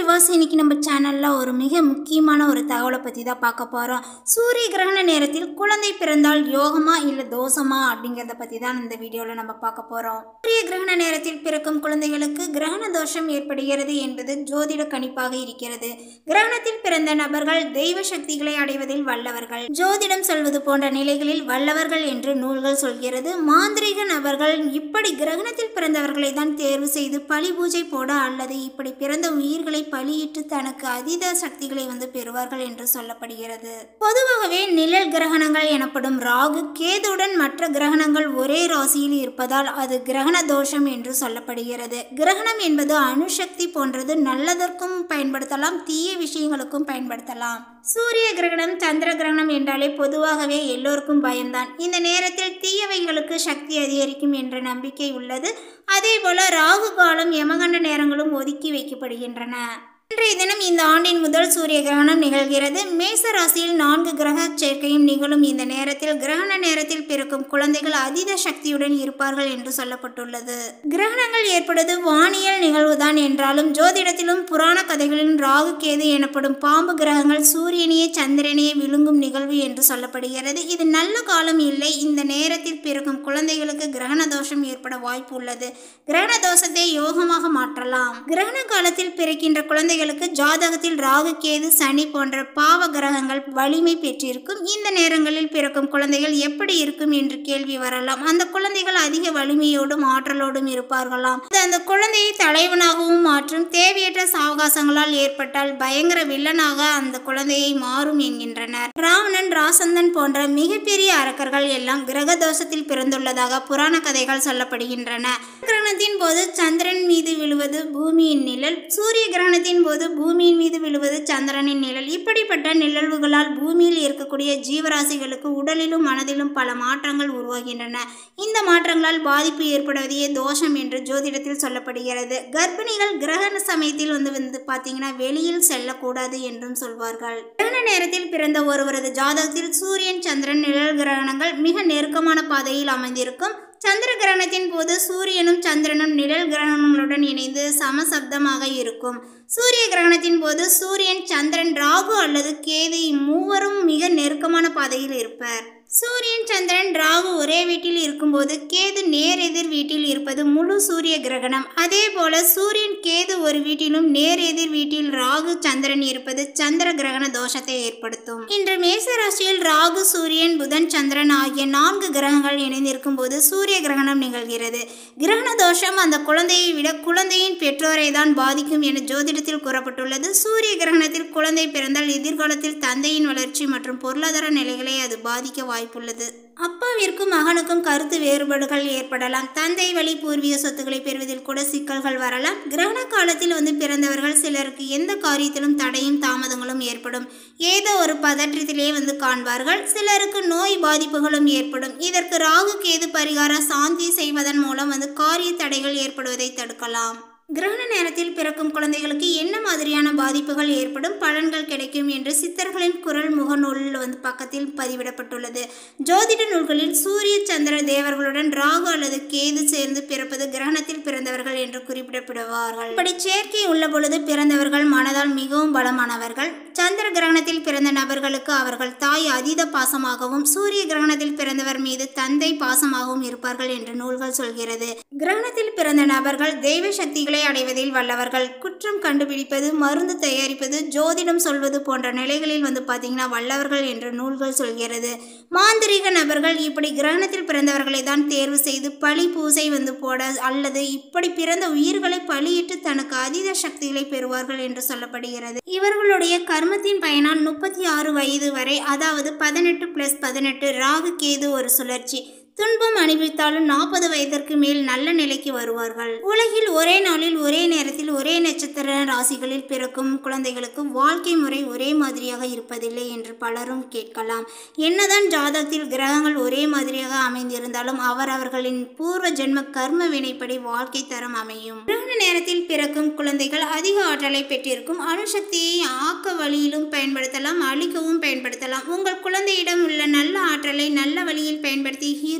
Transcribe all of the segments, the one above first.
விவாஸ் இன்னைக்கு நம்ம சேனலில் ஒரு மிக முக்கியமான ஒரு தகவலை பற்றி தான் பார்க்க போகிறோம் சூரிய கிரகண நேரத்தில் குழந்தை பிறந்தால் யோகமா இல்லை தோஷமா அப்படிங்கிறத பற்றி தான் இந்த வீடியோவில் நம்ம பார்க்க போகிறோம் சூரிய கிரகண நேரத்தில் பிறக்கும் குழந்தைகளுக்கு கிரகண தோஷம் ஏற்படுகிறது என்பது ஜோதிட கணிப்பாக இருக்கிறது கிரகணத்தில் பிறந்த நபர்கள் தெய்வ சக்திகளை அடைவதில் வல்லவர்கள் ஜோதிடம் சொல்வது போன்ற நிலைகளில் வல்லவர்கள் என்று நூல்கள் சொல்கிறது மாந்திரீக நபர்கள் இப்படி கிரகணத்தில் பிறந்தவர்களை தான் தேர்வு செய்து பழி பூஜை போட அல்லது இப்படி பிறந்த உயிர்களை பலியிட்டு தனக்கு அதீத சக்திகளை வந்து பெறுவார்கள் என்று சொல்லப்படுகிறது பொதுவாகவே நிழல் கிரகணங்கள் எனப்படும் ராகு கேதுடன் மற்ற கிரகணங்கள் ஒரே ராசியில் இருப்பதால் அது கிரகண தோஷம் என்று சொல்லப்படுகிறது கிரகணம் என்பது அணுசக்தி போன்றது நல்லதற்கும் பயன்படுத்தலாம் தீய விஷயங்களுக்கும் பயன்படுத்தலாம் சூரிய கிரகணம் சந்திர கிரகணம் என்றாலே பொதுவாகவே எல்லோருக்கும் பயம்தான் இந்த நேரத்தில் தீயவைகளுக்கு சக்தி அதிகரிக்கும் என்ற நம்பிக்கை உள்ளது அதேபோல ராகு காலம் யமகண்ட நேரங்களும் ஒதுக்கி வைக்கப்படுகின்றன இன்றைய தினம் இந்த ஆண்டின் முதல் சூரிய கிரகணம் நிகழ்கிறது மேச ராசியில் நான்கு கிரக சேர்க்கையும் நிகழும் இந்த நேரத்தில் கிரகண நேரத்தில் பிறக்கும் குழந்தைகள் அதீத சக்தியுடன் இருப்பார்கள் என்று சொல்லப்பட்டுள்ளது கிரகணங்கள் ஏற்படுவது வானியல் நிகழ்வுதான் என்றாலும் ஜோதிடத்திலும் புராண கதைகளிலும் ராகு கேது எனப்படும் பாம்பு கிரகங்கள் சூரியனையே சந்திரனையே விழுங்கும் நிகழ்வு என்று சொல்லப்படுகிறது இது நல்ல காலம் இல்லை இந்த நேரத்தில் பிறக்கும் குழந்தைகளுக்கு கிரகண தோஷம் ஏற்பட வாய்ப்பு உள்ளது கிரகண தோஷத்தை யோகமாக மாற்றலாம் கிரகண காலத்தில் பிறக்கின்ற குழந்தைகளுக்கு ஜாதகத்தில் ராகு கேது சனி போன்ற பாவ கிரகங்கள் வலிமை பெற்றிருக்கும் இந்த நேரங்களில் பிறக்கும் குழந்தைகள் எப்படி இருக்கும் என்று கேள்வி வரலாம் அந்த குழந்தைகள் அதிக வலிமையோடும் ஆற்றலோடும் இருப்பார்களாம் அது அந்த குழந்தையை தலைவனாகவும் மாற்றும் தேவையற்ற சாவகாசங்களால் ஏற்பட்டால் பயங்கர வில்லனாக அந்த குழந்தையை மாறும் என்கின்றனர் ராவணன் ராசந்தன் போன்ற மிகப்பெரிய அரக்கர்கள் எல்லாம் கிரக தோஷத்தில் பிறந்துள்ளதாக புராண கதைகள் சொல்லப்படுகின்றன கிரகணத்தின் போது சந்திரன் மீது விழுவது பூமியின் நிழல் சூரிய கிரகணத்தின் போது பூமியின் மீது விழுவது சந்திரனின் நிழல் இப்படிப்பட்ட நிழல்வுகளால் பூமியில் இருக்கக்கூடிய ஜீவராசிகளுக்கு உடலிலும் மனதிலும் பல மாற்றங்கள் உருவாகின்றன இந்த மாற்றங்களால் பாதிப்பு ஏற்படுவதையே தோஷம் என்று ஜோதிடத்தில் சொல்லப்படுகிறது கர்ப்பிணிகள் கிரகண சமயத்தில் வந்து வந்து பார்த்தீங்கன்னா வெளியில் செல்லக்கூடாது என்றும் சொல்வார்கள் கிரகண நேரத்தில் பிறந்த ஒருவரது ஜாதகத்தில் சூரியன் சந்திரன் நிழல் கிரகணங்கள் மிக நெருக்கமான பாதையில் அமைந்திருக்கும் சந்திர கிரகணத்தின் போது சூரியனும் சந்திரனும் நிழல் கிரகணங்களுடன் இணைந்து சமசப்தமாக இருக்கும் சூரிய கிரகணத்தின் போது சூரியன் சந்திரன் ராகு அல்லது கேது இம்மூவரும் மிக நெருக்கமான பாதையில் இருப்பர் சூரியன் சந்திரன் ராகு ஒரே வீட்டில் இருக்கும்போது கேது நேர் எதிர் வீட்டில் இருப்பது முழு சூரிய கிரகணம் அதே போல சூரியன் கேது ஒரு வீட்டிலும் நேர் எதிர் வீட்டில் ராகு சந்திரன் இருப்பது சந்திர கிரகண தோஷத்தை ஏற்படுத்தும் இன்று மேச ராசியில் ராகு சூரியன் புதன் சந்திரன் ஆகிய நான்கு கிரகங்கள் இணைந்திருக்கும் போது சூரிய கிரகணம் நிகழ்கிறது கிரகண தோஷம் அந்த குழந்தையை விட குழந்தையின் பெற்றோரை தான் பாதிக்கும் என ஜோதிடத்தில் கூறப்பட்டுள்ளது சூரிய கிரகணத்தில் குழந்தை பிறந்தால் எதிர்காலத்தில் தந்தையின் வளர்ச்சி மற்றும் பொருளாதார நிலைகளை அது பாதிக்க வாய்ப்புள்ளது அப்பாவிற்கும் மகனுக்கும் கருத்து வேறுபாடுகள் ஏற்படலாம் தந்தை வழி பூர்வீக சொத்துக்களை பெறுவதில் கூட சிக்கல்கள் வரலாம் கிரகண காலத்தில் வந்து பிறந்தவர்கள் சிலருக்கு எந்த காரியத்திலும் தடையும் தாமதங்களும் ஏற்படும் ஏதோ ஒரு பதற்றத்திலே வந்து காண்பார்கள் சிலருக்கு நோய் பாதிப்புகளும் ஏற்படும் இதற்கு ராகு கேது பரிகார சாந்தி செய்வதன் மூலம் வந்து காரிய தடைகள் ஏற்படுவதை தடுக்கலாம் கிரகண நேரத்தில் பிறக்கும் குழந்தைகளுக்கு என்ன மாதிரியான பாதிப்புகள் ஏற்படும் பலன்கள் கிடைக்கும் என்று சித்தர்களின் குரல் முகநூலில் வந்து பக்கத்தில் பதிவிடப்பட்டுள்ளது ஜோதிட நூல்களில் சூரிய சந்திர தேவர்களுடன் ராகு அல்லது கேது சேர்ந்து பிறப்பது கிரகணத்தில் பிறந்தவர்கள் என்று குறிப்பிடப்படுவார்கள் இப்படி சேர்க்கை உள்ள பொழுது பிறந்தவர்கள் மனதால் மிகவும் பலமானவர்கள் சந்திர கிரகணத்தில் பிறந்த நபர்களுக்கு அவர்கள் தாய் அதீத பாசமாகவும் சூரிய கிரகணத்தில் பிறந்தவர் மீது தந்தை பாசமாகவும் இருப்பார்கள் என்று நூல்கள் சொல்கிறது கிரகணத்தில் பிறந்த நபர்கள் தெய்வ சக்திகளை அடைவதில் வல்லவர்கள் குற்றம் கண்டுபிடிப்பது மருந்து தயாரிப்பது ஜோதிடம் சொல்வது போன்ற நிலைகளில் வந்து பார்த்தீங்கன்னா வல்லவர்கள் என்று நூல்கள் சொல்கிறது மாந்திரீக நபர்கள் இப்படி கிரகணத்தில் பிறந்தவர்களை தான் தேர்வு செய்து பழி பூசை வந்து போட அல்லது இப்படி பிறந்த உயிர்களை பலியிட்டு தனக்கு அதீத சக்திகளை பெறுவார்கள் என்று சொல்லப்படுகிறது இவர்களுடைய கர்மத்தின் பயனால் முப்பத்தி ஆறு வயது வரை அதாவது பதினெட்டு பிளஸ் பதினெட்டு ராகு கேது ஒரு சுழற்சி துன்பம் அனுபவித்தாலும் நாற்பது வயதிற்கு மேல் நல்ல நிலைக்கு வருவார்கள் உலகில் ஒரே நாளில் ஒரே நேரத்தில் ஒரே நட்சத்திர ராசிகளில் பிறக்கும் குழந்தைகளுக்கு வாழ்க்கை முறை ஒரே மாதிரியாக இருப்பதில்லை என்று பலரும் கேட்கலாம் என்னதான் ஜாதகத்தில் கிரகங்கள் ஒரே மாதிரியாக அமைந்திருந்தாலும் அவரவர்களின் பூர்வ ஜென்ம கர்ம வினைப்படி வாழ்க்கை தரம் அமையும் கிரகண நேரத்தில் பிறக்கும் குழந்தைகள் அதிக ஆற்றலை பெற்றிருக்கும் அணுசக்தியை ஆக்க வழியிலும் பயன்படுத்தலாம் அழிக்கவும் பயன்படுத்தலாம் உங்கள் குழந்தையிடம் உள்ள நல்ல ஆற்றலை நல்ல வழியில் பயன்படுத்தி ஹீரோ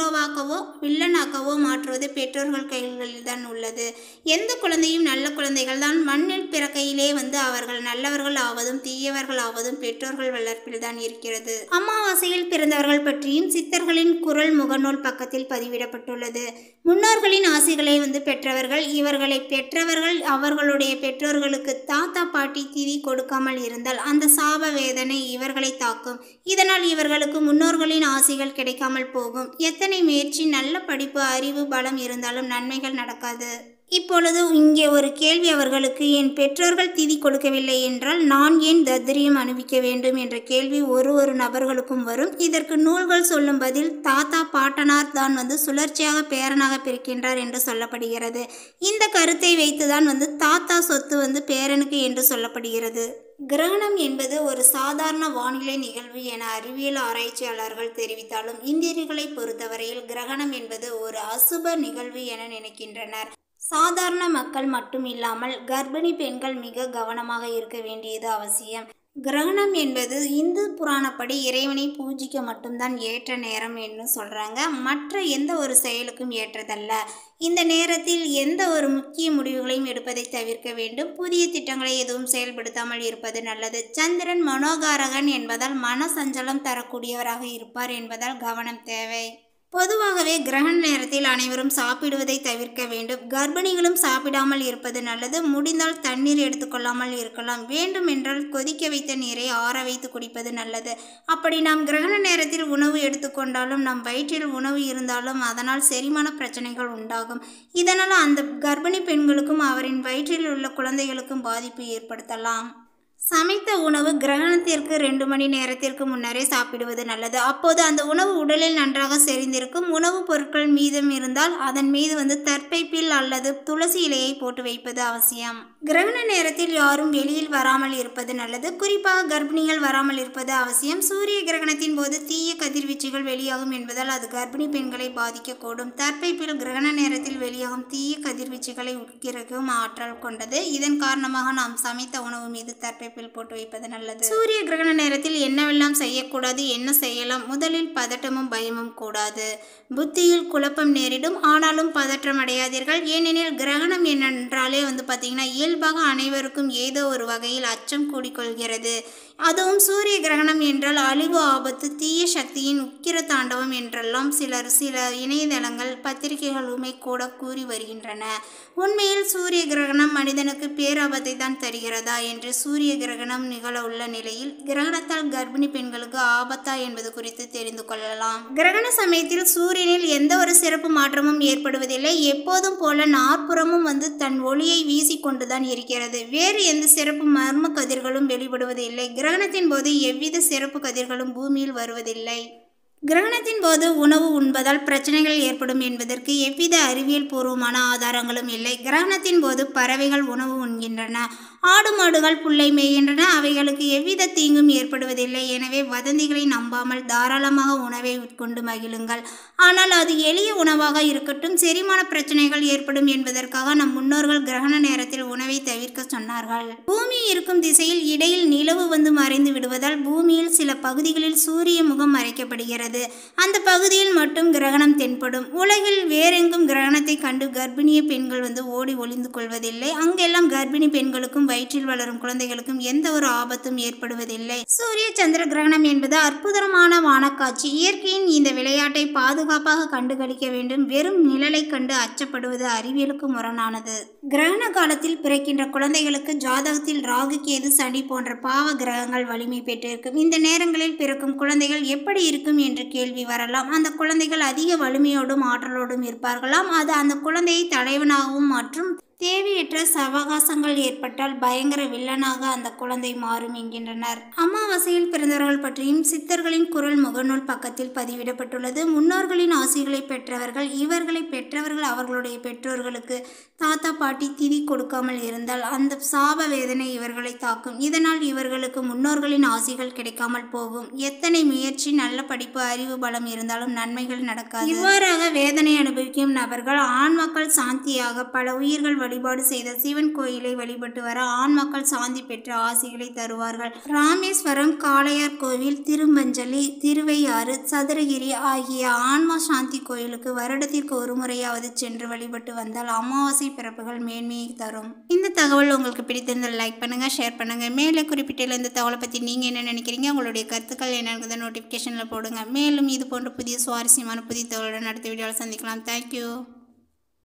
ஹீரோவாக்கவோ வில்லனாக்கவோ மாற்றுவது பெற்றோர்கள் கைகளில் தான் உள்ளது எந்த குழந்தையும் நல்ல குழந்தைகள் தான் மண்ணில் பிறக்கையிலே வந்து அவர்கள் நல்லவர்கள் ஆவதும் தீயவர்கள் ஆவதும் பெற்றோர்கள் வளர்ப்பில் தான் இருக்கிறது அமாவாசையில் பிறந்தவர்கள் பற்றியும் சித்தர்களின் குரல் முகநூல் பக்கத்தில் பதிவிடப்பட்டுள்ளது முன்னோர்களின் ஆசைகளை வந்து பெற்றவர்கள் இவர்களை பெற்றவர்கள் அவர்களுடைய பெற்றோர்களுக்கு தாத்தா பாட்டி திதி கொடுக்காமல் இருந்தால் அந்த சாப வேதனை இவர்களை தாக்கும் இதனால் இவர்களுக்கு முன்னோர்களின் ஆசைகள் கிடைக்காமல் போகும் எத்தனை முயற்சி நல்ல படிப்பு அறிவு பலம் இருந்தாலும் நன்மைகள் நடக்காது இப்பொழுது இங்கே ஒரு கேள்வி அவர்களுக்கு என் பெற்றோர்கள் திதி கொடுக்கவில்லை என்றால் நான் ஏன் தத்ரியம் அணிவிக்க வேண்டும் என்ற கேள்வி ஒரு ஒரு நபர்களுக்கும் வரும் இதற்கு நூல்கள் சொல்லும் பதில் தாத்தா பாட்டனார் தான் வந்து சுழற்சியாக பேரனாக பிறக்கின்றார் என்று சொல்லப்படுகிறது இந்த கருத்தை வைத்துதான் வந்து தாத்தா சொத்து வந்து பேரனுக்கு என்று சொல்லப்படுகிறது கிரகணம் என்பது ஒரு சாதாரண வானிலை நிகழ்வு என அறிவியல் ஆராய்ச்சியாளர்கள் தெரிவித்தாலும் இந்தியர்களை பொறுத்தவரையில் கிரகணம் என்பது ஒரு அசுப நிகழ்வு என நினைக்கின்றனர் சாதாரண மக்கள் மட்டும் இல்லாமல் கர்ப்பிணி பெண்கள் மிக கவனமாக இருக்க வேண்டியது அவசியம் கிரகணம் என்பது இந்து புராணப்படி இறைவனை பூஜிக்க மட்டும்தான் ஏற்ற நேரம் என்று சொல்கிறாங்க மற்ற எந்த ஒரு செயலுக்கும் ஏற்றதல்ல இந்த நேரத்தில் எந்த ஒரு முக்கிய முடிவுகளையும் எடுப்பதை தவிர்க்க வேண்டும் புதிய திட்டங்களை எதுவும் செயல்படுத்தாமல் இருப்பது நல்லது சந்திரன் மனோகாரகன் என்பதால் மன சஞ்சலம் தரக்கூடியவராக இருப்பார் என்பதால் கவனம் தேவை பொதுவாகவே கிரகண நேரத்தில் அனைவரும் சாப்பிடுவதை தவிர்க்க வேண்டும் கர்ப்பிணிகளும் சாப்பிடாமல் இருப்பது நல்லது முடிந்தால் தண்ணீர் எடுத்துக்கொள்ளாமல் இருக்கலாம் வேண்டுமென்றால் கொதிக்க வைத்த நீரை ஆற வைத்து குடிப்பது நல்லது அப்படி நாம் கிரகண நேரத்தில் உணவு எடுத்துக்கொண்டாலும் நம் வயிற்றில் உணவு இருந்தாலும் அதனால் செரிமான பிரச்சனைகள் உண்டாகும் இதனால் அந்த கர்ப்பிணி பெண்களுக்கும் அவரின் வயிற்றில் உள்ள குழந்தைகளுக்கும் பாதிப்பு ஏற்படுத்தலாம் சமைத்த உணவு கிரகணத்திற்கு ரெண்டு மணி நேரத்திற்கு முன்னரே சாப்பிடுவது நல்லது அப்போது அந்த உணவு உடலில் நன்றாக செறிந்திருக்கும் உணவுப் பொருட்கள் மீதம் இருந்தால் அதன் மீது வந்து தற்பைப்பில் அல்லது துளசி இலையை போட்டு வைப்பது அவசியம் கிரகண நேரத்தில் யாரும் வெளியில் வராமல் இருப்பது நல்லது குறிப்பாக கர்ப்பிணிகள் வராமல் இருப்பது அவசியம் சூரிய கிரகணத்தின் போது தீய கதிர்வீச்சுகள் வெளியாகும் என்பதால் அது கர்ப்பிணி பெண்களை பாதிக்கக்கூடும் தற்பைப்பில் கிரகண நேரத்தில் வெளியாகும் தீய கதிர்வீச்சுகளை உட்கிறக்கும் ஆற்றல் கொண்டது இதன் காரணமாக நாம் சமைத்த உணவு மீது தற்பை அடுப்பில் போட்டு வைப்பது நல்லது சூரிய கிரகண நேரத்தில் என்னவெல்லாம் செய்யக்கூடாது என்ன செய்யலாம் முதலில் பதட்டமும் பயமும் கூடாது புத்தியில் குழப்பம் நேரிடும் ஆனாலும் பதற்றம் அடையாதீர்கள் ஏனெனில் கிரகணம் என்னென்றாலே வந்து பார்த்தீங்கன்னா இயல்பாக அனைவருக்கும் ஏதோ ஒரு வகையில் அச்சம் கூடிக்கொள்கிறது அதுவும் சூரிய கிரகணம் என்றால் அழிவு ஆபத்து தீய சக்தியின் உக்கிர தாண்டவம் என்றெல்லாம் சிலர் சில இணையதளங்கள் பத்திரிகைகளுமே கூட கூறி வருகின்றன உண்மையில் சூரிய கிரகணம் மனிதனுக்கு பேராபத்தை தான் தருகிறதா என்று சூரிய கிரகணம் நிகழ உள்ள நிலையில் கிரகணத்தால் கர்ப்பிணி பெண்களுக்கு ஆபத்தா என்பது குறித்து தெரிந்து கொள்ளலாம் கிரகண சமயத்தில் சூரியனில் எந்த ஒரு சிறப்பு மாற்றமும் ஏற்படுவதில்லை எப்போதும் போல நாற்புறமும் வந்து தன் ஒளியை வீசிக்கொண்டுதான் இருக்கிறது வேறு எந்த சிறப்பு மர்ம கதிர்களும் வெளிப்படுவதில்லை கிரகணத்தின் போது எவ்வித சிறப்பு கதிர்களும் பூமியில் வருவதில்லை கிரகணத்தின் போது உணவு உண்பதால் பிரச்சனைகள் ஏற்படும் என்பதற்கு எவ்வித அறிவியல் பூர்வமான ஆதாரங்களும் இல்லை கிரகணத்தின் போது பறவைகள் உணவு உண்கின்றன ஆடு மாடுகள் புல்லை மேய்கின்றன அவைகளுக்கு எவ்வித தீங்கும் ஏற்படுவதில்லை எனவே வதந்திகளை நம்பாமல் தாராளமாக உணவை உட்கொண்டு மகிழுங்கள் ஆனால் அது எளிய உணவாக இருக்கட்டும் செரிமான பிரச்சனைகள் ஏற்படும் என்பதற்காக நம் முன்னோர்கள் கிரகண நேரத்தில் உணவை தவிர்க்க சொன்னார்கள் பூமி இருக்கும் திசையில் இடையில் நிலவு வந்து மறைந்து விடுவதால் பூமியில் சில பகுதிகளில் சூரிய முகம் மறைக்கப்படுகிறது அந்த பகுதியில் மட்டும் கிரகணம் தென்படும் உலகில் வேறெங்கும் கிரகணத்தை கண்டு கர்ப்பிணிய பெண்கள் வந்து ஓடி ஒளிந்து கொள்வதில்லை அங்கெல்லாம் கர்ப்பிணி பெண்களுக்கும் வயிற்றில் வளரும் குழந்தைகளுக்கும் எந்த ஒரு ஆபத்தும் ஏற்படுவதில்லை சூரிய சந்திர கிரகணம் என்பது அற்புதமான வானக்காட்சி இயற்கையின் இந்த விளையாட்டை பாதுகாப்பாக கண்டுகளிக்க வேண்டும் வெறும் நிழலை கண்டு அச்சப்படுவது அறிவியலுக்கு முரணானது கிரகண காலத்தில் பிறக்கின்ற குழந்தைகளுக்கு ஜாதகத்தில் ராகு கேது சனி போன்ற பாவ கிரகங்கள் வலிமை பெற்றிருக்கும் இந்த நேரங்களில் பிறக்கும் குழந்தைகள் எப்படி இருக்கும் என்ற கேள்வி வரலாம் அந்த குழந்தைகள் அதிக வலிமையோடும் ஆற்றலோடும் இருப்பார்களாம் அது அந்த குழந்தையை தலைவனாகவும் மற்றும் தேவையற்ற சவகாசங்கள் ஏற்பட்டால் பயங்கர வில்லனாக அந்த குழந்தை மாறும் என்கின்றனர் அமாவாசையில் பிறந்தவர்கள் பற்றியும் சித்தர்களின் குரல் முகநூல் பக்கத்தில் பதிவிடப்பட்டுள்ளது முன்னோர்களின் ஆசைகளை பெற்றவர்கள் இவர்களை பெற்றவர்கள் அவர்களுடைய பெற்றோர்களுக்கு தாத்தா பாட்டி திதி கொடுக்காமல் இருந்தால் அந்த சாப வேதனை இவர்களை தாக்கும் இதனால் இவர்களுக்கு முன்னோர்களின் ஆசைகள் கிடைக்காமல் போகும் எத்தனை முயற்சி நல்ல படிப்பு அறிவு பலம் இருந்தாலும் நன்மைகள் நடக்காது இவ்வாறாக வேதனை அனுபவிக்கும் நபர்கள் ஆன்மாக்கள் சாந்தியாக பல உயிர்கள் வழி வழிபாடு செய்த சிவன் கோயிலை வழிபட்டு வர ஆண் மக்கள் சாந்தி பெற்ற ஆசிகளை தருவார்கள் ராமேஸ்வரம் காளையார் கோவில் திருமஞ்சலி திருவையாறு சதுரகிரி ஆகிய ஆன்மா சாந்தி கோயிலுக்கு வருடத்திற்கு ஒரு முறையாவது சென்று வழிபட்டு வந்தால் அமாவாசை பிறப்புகள் மேன்மையை தரும் இந்த தகவல் உங்களுக்கு பிடித்திருந்தால் லைக் பண்ணுங்க ஷேர் பண்ணுங்க மேலே குறிப்பிட்டுள்ள இந்த தகவலை பற்றி நீங்கள் என்ன நினைக்கிறீங்க உங்களுடைய கருத்துக்கள் என்னங்கிறத நோட்டிஃபிகேஷனில் போடுங்க மேலும் இது போன்ற புதிய சுவாரஸ்யமான புதிய தகவலுடன் அடுத்த வீடியோவில் சந்திக்கலாம் தேங்க்யூ